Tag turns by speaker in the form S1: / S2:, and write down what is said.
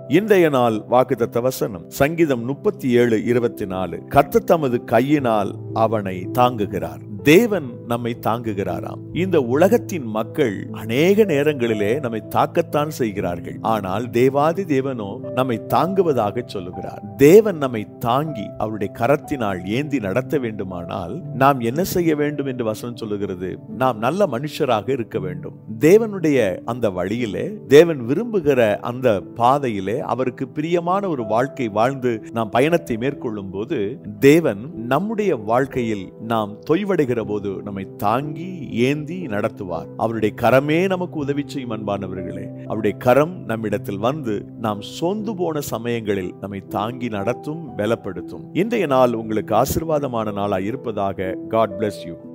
S1: இன்றைய நாள் வாக்குத்தத்த வசனம் சங்கீதம் முப்பத்தி ஏழு இருபத்தி நாலு கத்த தமது கையினால் அவனை தாங்குகிறார் தேவன் நம்மை தாங்குகிறாராம் இந்த உலகத்தின் மக்கள் அநேக நேரங்களிலே நம்மை தாக்கத்தான் செய்கிறார்கள் ஆனால் தேவாதி தேவனோ நம்மை தாங்குவதாக சொல்லுகிறார் தேவன் நம்மை தாங்கி அவருடைய கரத்தினால் ஏந்தி நடத்த வேண்டுமானால் நாம் என்ன செய்ய வேண்டும் என்று வசனம் சொல்லுகிறது நாம் நல்ல மனுஷராக இருக்க வேண்டும் தேவனுடைய அந்த வழியிலே தேவன் விரும்புகிற அந்த பாதையிலே அவருக்கு பிரியமான ஒரு வாழ்க்கை வாழ்ந்து நாம் பயணத்தை மேற்கொள்ளும் போது தேவன் நம்முடைய வாழ்க்கையில் நாம் தொய்வடைகிற போது நம்மை தாங்கி ஏந்தி நடத்துவார் அவருடைய கரமே நமக்கு உதவி செய்யும் அன்பானவர்களே அவருடைய கரம் நம்மிடத்தில் வந்து நாம் சோர்ந்து போன சமயங்களில் நம்மை தாங்கி நடத்தும் பலப்படுத்தும் இன்றைய நாள் உங்களுக்கு ஆசிர்வாதமான நாளாய் இருப்பதாக காட் bless யூ